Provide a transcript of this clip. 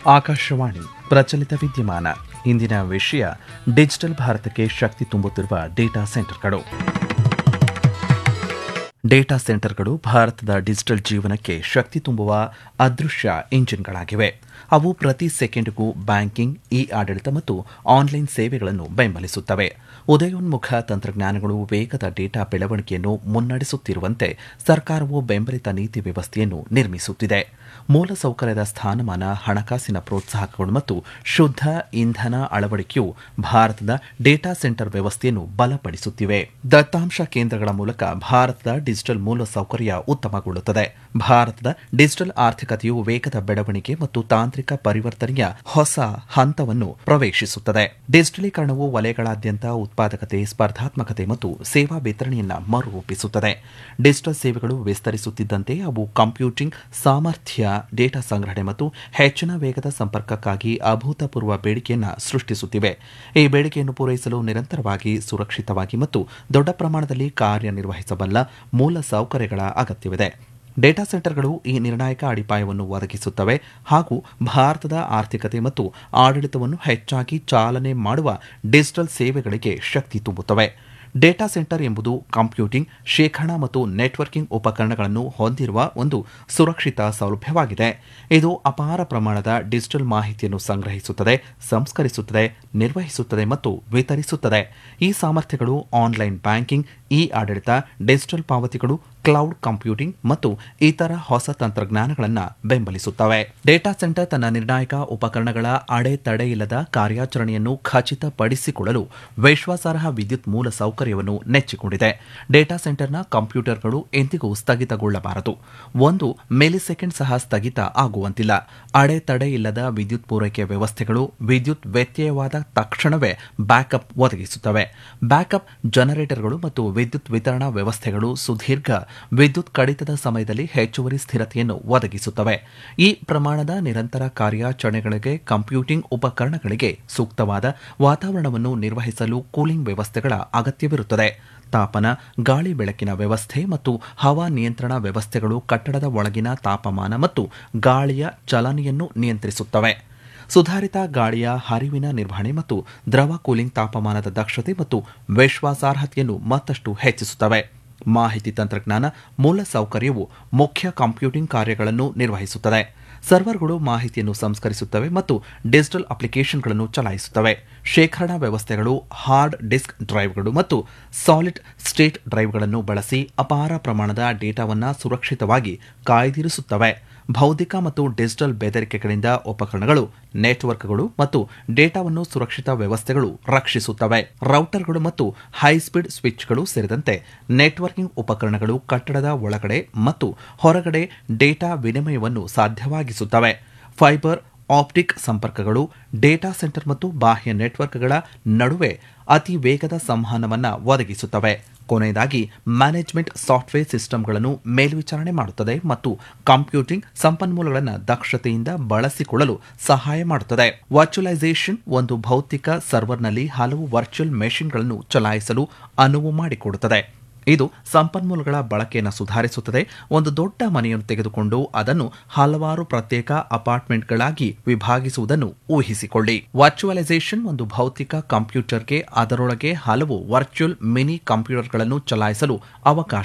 ಆಕಾಶವಾಣಿ ಪ್ರಚಲಿತ ವಿದ್ಯಮಾನ ಇಂದಿನ ವಿಷಯ ಡಿಜಿಟಲ್ ಭಾರತಕ್ಕೆ ಶಕ್ತಿ ತುಂಬುತ್ತಿರುವ ಡೇಟಾ ಸೆಂಟರ್ಗಳು ಡೇಟಾ ಸೆಂಟರ್ಗಳು ಭಾರತದ ಡಿಜಿಟಲ್ ಜೀವನಕ್ಕೆ ಶಕ್ತಿ ತುಂಬುವ ಅದೃಶ್ಯ ಇಂಜಿನ್ಗಳಾಗಿವೆ ಅವು ಪ್ರತಿ ಸೆಕೆಂಡ್ಗೂ ಬ್ಯಾಂಕಿಂಗ್ ಇ ಆಡಳಿತ ಮತ್ತು ಆನ್ಲೈನ್ ಸೇವೆಗಳನ್ನು ಬೆಂಬಲಿಸುತ್ತವೆ ಉದಯೋನ್ಮುಖ ತಂತ್ರಜ್ಞಾನಗಳು ವೇಗದ ಡೇಟಾ ಬೆಳವಣಿಗೆಯನ್ನು ಮುನ್ನಡೆಸುತ್ತಿರುವಂತೆ ಸರ್ಕಾರವು ಬೆಂಬಲಿತ ನೀತಿ ವ್ಯವಸ್ಥೆಯನ್ನು ನಿರ್ಮಿಸುತ್ತಿದೆ ಮೂಲಸೌಕರ್ಯದ ಸ್ಥಾನಮಾನ ಹಣಕಾಸಿನ ಪ್ರೋತ್ಸಾಹಕಗಳು ಮತ್ತು ಶುದ್ಧ ಇಂಧನ ಅಳವಡಿಕೆಯು ಭಾರತದ ಡೇಟಾ ಸೆಂಟರ್ ವ್ಯವಸ್ಥೆಯನ್ನು ಬಲಪಡಿಸುತ್ತಿವೆ ದತ್ತಾಂಶ ಕೇಂದ್ರಗಳ ಮೂಲಕ ಭಾರತದ ಡಿಜಿಟಲ್ ಮೂಲಸೌಕರ್ಯ ಉತ್ತಮಗೊಳ್ಳುತ್ತದೆ ಭಾರತದ ಡಿಜಿಟಲ್ ಆರ್ಥಿಕತೆಯು ವೇಗದ ಬೆಳವಣಿಗೆ ಮತ್ತು ತಾಂತ್ರಿಕ ಪರಿವರ್ತನೆಯ ಹೊಸ ಹಂತವನ್ನು ಪ್ರವೇಶಿಸುತ್ತದೆ ಡಿಜಿಟಲೀಕರಣವು ವಲಯಗಳಾದ್ಯಂತ ಉತ್ಪಾದಕತೆ ಸ್ಪರ್ಧಾತ್ಮಕತೆ ಮತ್ತು ಸೇವಾ ವಿತರಣೆಯನ್ನ ಮರುರೂಪಿಸುತ್ತದೆ ಡಿಜಿಟಲ್ ಸೇವೆಗಳು ವಿಸ್ತರಿಸುತ್ತಿದ್ದಂತೆ ಅವು ಕಂಪ್ಯೂಟಿಂಗ್ ಸಾಮರ್ಥ್ಯ ಡೇಟಾ ಸಂಗ್ರಹಣೆ ಮತ್ತು ಹೆಚ್ಚಿನ ವೇಗದ ಸಂಪರ್ಕಕ್ಕಾಗಿ ಅಭೂತಪೂರ್ವ ಬೇಡಿಕೆಯನ್ನು ಸೃಷ್ಟಿಸುತ್ತಿವೆ ಈ ಬೇಡಿಕೆಯನ್ನು ಪೂರೈಸಲು ನಿರಂತರವಾಗಿ ಸುರಕ್ಷಿತವಾಗಿ ಮತ್ತು ದೊಡ್ಡ ಪ್ರಮಾಣದಲ್ಲಿ ಕಾರ್ಯನಿರ್ವಹಿಸಬಲ್ಲ ಮೂಲ ಸೌಕರ್ಯಗಳ ಅಗತ್ಯವಿದೆ ಡೇಟಾ ಸೆಂಟರ್ಗಳು ಈ ನಿರ್ಣಾಯಕ ಅಡಿಪಾಯವನ್ನು ಒದಗಿಸುತ್ತವೆ ಹಾಗೂ ಭಾರತದ ಆರ್ಥಿಕತೆ ಮತ್ತು ಆಡಳಿತವನ್ನು ಹೆಚ್ಚಾಗಿ ಚಾಲನೆ ಮಾಡುವ ಡಿಜಿಟಲ್ ಸೇವೆಗಳಿಗೆ ಶಕ್ತಿ ತುಂಬುತ್ತವೆ ಡೇಟಾ ಸೆಂಟರ್ ಎಂಬುದು ಕಂಪ್ಯೂಟಿಂಗ್ ಶೇಖರಣಾ ಮತ್ತು ನೆಟ್ವರ್ಕಿಂಗ್ ಉಪಕರಣಗಳನ್ನು ಹೊಂದಿರುವ ಒಂದು ಸುರಕ್ಷಿತ ಸೌಲಭ್ಯವಾಗಿದೆ ಇದು ಅಪಾರ ಪ್ರಮಾಣದ ಡಿಜಿಟಲ್ ಮಾಹಿತಿಯನ್ನು ಸಂಗ್ರಹಿಸುತ್ತದೆ ಸಂಸ್ಕರಿಸುತ್ತದೆ ನಿರ್ವಹಿಸುತ್ತದೆ ಮತ್ತು ವಿತರಿಸುತ್ತದೆ ಈ ಸಾಮರ್ಥ್ಯಗಳು ಆನ್ಲೈನ್ ಬ್ಯಾಂಕಿಂಗ್ ಇ ಆಡಳಿತ ಡಿಜಿಟಲ್ ಪಾವತಿಗಳು ಕ್ಲೌಡ್ ಕಂಪ್ಯೂಟಿಂಗ್ ಮತ್ತು ಇತರ ಹೊಸ ತಂತ್ರಜ್ಞಾನಗಳನ್ನು ಬೆಂಬಲಿಸುತ್ತವೆ ಡೇಟಾ ಸೆಂಟರ್ ತನ್ನ ನಿರ್ಣಾಯಕ ಉಪಕರಣಗಳ ಅಡೆತಡೆಯಿಲ್ಲದ ಕಾರ್ಯಾಚರಣೆಯನ್ನು ಖಚಿತಪಡಿಸಿಕೊಳ್ಳಲು ವಿಶ್ವಾಸಾರ್ಹ ವಿದ್ಯುತ್ ಮೂಲ ಸೌಕರ್ಯವನ್ನು ನೆಚ್ಚಿಕೊಂಡಿದೆ ಡೇಟಾ ಸೆಂಟರ್ನ ಕಂಪ್ಯೂಟರ್ಗಳು ಎಂದಿಗೂ ಸ್ಥಗಿತಗೊಳ್ಳಬಾರದು ಒಂದು ಮಿಲಿಸೆಕೆಂಡ್ ಸಹ ಸ್ಥಗಿತ ಆಗುವಂತಿಲ್ಲ ಅಡೆತಡೆಯಿಲ್ಲದ ವಿದ್ಯುತ್ ಪೂರೈಕೆ ವ್ಯವಸ್ಥೆಗಳು ವಿದ್ಯುತ್ ವ್ಯತ್ಯಯವಾದ ತಕ್ಷಣವೇ ಬ್ಯಾಕಪ್ ಒದಗಿಸುತ್ತವೆ ಬ್ಯಾಕಪ್ ಜನರೇಟರ್ಗಳು ಮತ್ತು ವಿದ್ಯುತ್ ವಿತರಣಾ ವ್ಯವಸ್ಥೆಗಳು ಸುದೀರ್ಘ ವಿದ್ಯುತ್ ಕಡಿತದ ಸಮಯದಲ್ಲಿ ಹೆಚ್ಚುವರಿ ಸ್ಥಿರತೆಯನ್ನು ಒದಗಿಸುತ್ತವೆ ಈ ಪ್ರಮಾಣದ ನಿರಂತರ ಕಾರ್ಯಾಚರಣೆಗಳಿಗೆ ಕಂಪ್ಯೂಟಿಂಗ್ ಉಪಕರಣಗಳಿಗೆ ಸೂಕ್ತವಾದ ವಾತಾವರಣವನ್ನು ನಿರ್ವಹಿಸಲು ಕೂಲಿಂಗ್ ವ್ಯವಸ್ಥೆಗಳ ಅಗತ್ಯವಿರುತ್ತದೆ ತಾಪನ ಗಾಳಿ ಬೆಳಕಿನ ವ್ಯವಸ್ಥೆ ಮತ್ತು ಹವಾ ನಿಯಂತ್ರಣ ವ್ಯವಸ್ಥೆಗಳು ಕಟ್ಟಡದ ಒಳಗಿನ ತಾಪಮಾನ ಮತ್ತು ಗಾಳಿಯ ಚಲನೆಯನ್ನು ನಿಯಂತ್ರಿಸುತ್ತವೆ ಸುಧಾರಿತ ಗಾಳಿಯ ಹರಿವಿನ ನಿರ್ವಹಣೆ ಮತ್ತು ದ್ರವ ಕೂಲಿಂಗ್ ತಾಪಮಾನದ ದಕ್ಷತೆ ಮತ್ತು ವಿಶ್ವಾಸಾರ್ಹತೆಯನ್ನು ಮತ್ತಷ್ಟು ಹೆಚ್ಚಿಸುತ್ತವೆ ಮಾಹಿತಿ ತಂತ್ರಜ್ಞಾನ ಮೂಲಸೌಕರ್ಯವು ಮುಖ್ಯ ಕಂಪ್ಯೂಟಿಂಗ್ ಕಾರ್ಯಗಳನ್ನು ನಿರ್ವಹಿಸುತ್ತದೆ ಸರ್ವರ್ಗಳು ಮಾಹಿತಿಯನ್ನು ಸಂಸ್ಕರಿಸುತ್ತವೆ ಮತ್ತು ಡಿಜಿಟಲ್ ಅಪ್ಲಿಕೇಶನ್ಗಳನ್ನು ಚಲಾಯಿಸುತ್ತವೆ ಶೇಖರಣಾ ವ್ಯವಸ್ಥೆಗಳು ಹಾರ್ಡ್ ಡಿಸ್ಕ್ ಡ್ರೈವ್ಗಳು ಮತ್ತು ಸಾಲಿಡ್ ಸ್ಟೇಟ್ ಡ್ರೈವ್ಗಳನ್ನು ಬಳಸಿ ಅಪಾರ ಪ್ರಮಾಣದ ಡೇಟಾವನ್ನು ಸುರಕ್ಷಿತವಾಗಿ ಕಾಯ್ದಿರಿಸುತ್ತವೆ ಭೌತಿಕ ಮತ್ತು ಡಿಜಿಟಲ್ ಬೆದರಿಕೆಗಳಿಂದ ಉಪಕರಣಗಳು ನೆಟ್ವರ್ಕ್ಗಳು ಮತ್ತು ಡೇಟಾವನ್ನು ಸುರಕ್ಷಿತ ವ್ಯವಸ್ಥೆಗಳು ರಕ್ಷಿಸುತ್ತವೆ ರೌಟರ್ಗಳು ಮತ್ತು ಹೈಸ್ಪೀಡ್ ಸ್ವಿಚ್ಗಳು ಸೇರಿದಂತೆ ನೆಟ್ವರ್ಕಿಂಗ್ ಉಪಕರಣಗಳು ಕಟ್ಟಡದ ಒಳಗಡೆ ಮತ್ತು ಹೊರಗಡೆ ಡೇಟಾ ವಿನಿಮಯವನ್ನು ಸಾಧ್ಯವಾಗಿಸುತ್ತವೆ ಫೈಬರ್ ಆಪ್ಟಿಕ್ ಸಂಪರ್ಕಗಳು ಡೇಟಾ ಸೆಂಟರ್ ಮತ್ತು ಬಾಹ್ಯ ನೆಟ್ವರ್ಕ್ಗಳ ನಡುವೆ ಅತಿ ವೇಗದ ಸಂವಹನವನ್ನು ಒದಗಿಸುತ್ತವೆ ಕೊನೆಯದಾಗಿ ಮ್ಯಾನೇಜ್ಮೆಂಟ್ ಸಾಫ್ಟ್ವೇರ್ ಸಿಸ್ಟಮ್ಗಳನ್ನು ಮೇಲ್ವಿಚಾರಣೆ ಮಾಡುತ್ತದೆ ಮತ್ತು ಕಂಪ್ಯೂಟಿಂಗ್ ಸಂಪನ್ಮೂಲಗಳನ್ನು ದಕ್ಷತೆಯಿಂದ ಬಳಸಿಕೊಳ್ಳಲು ಸಹಾಯ ಮಾಡುತ್ತದೆ ವರ್ಚುವಲೈಸೇಷನ್ ಒಂದು ಭೌತಿಕ ಸರ್ವರ್ನಲ್ಲಿ ಹಲವು ವರ್ಚುವಲ್ ಮೆಷಿನ್ಗಳನ್ನು ಚಲಾಯಿಸಲು ಅನುವು ಮಾಡಿಕೊಡುತ್ತದೆ ಇದು ಸಂಪನ್ಮೂಲಗಳ ಬಳಕೆಯನ್ನು ಸುಧಾರಿಸುತ್ತದೆ ಒಂದು ದೊಡ್ಡ ಮನೆಯನ್ನು ತೆಗೆದುಕೊಂಡು ಅದನ್ನು ಹಲವಾರು ಪ್ರತ್ಯೇಕ ಅಪಾರ್ಟ್ಮೆಂಟ್ಗಳಾಗಿ ವಿಭಾಗಿಸುವುದನ್ನು ಊಹಿಸಿಕೊಳ್ಳಿ ವರ್ಚುವಲೈಸೇಷನ್ ಒಂದು ಭೌತಿಕ ಕಂಪ್ಯೂಟರ್ಗೆ ಅದರೊಳಗೆ ಹಲವು ವರ್ಚುವಲ್ ಮಿನಿ ಕಂಪ್ಯೂಟರ್ಗಳನ್ನು ಚಲಾಯಿಸಲು ಅವಕಾಶ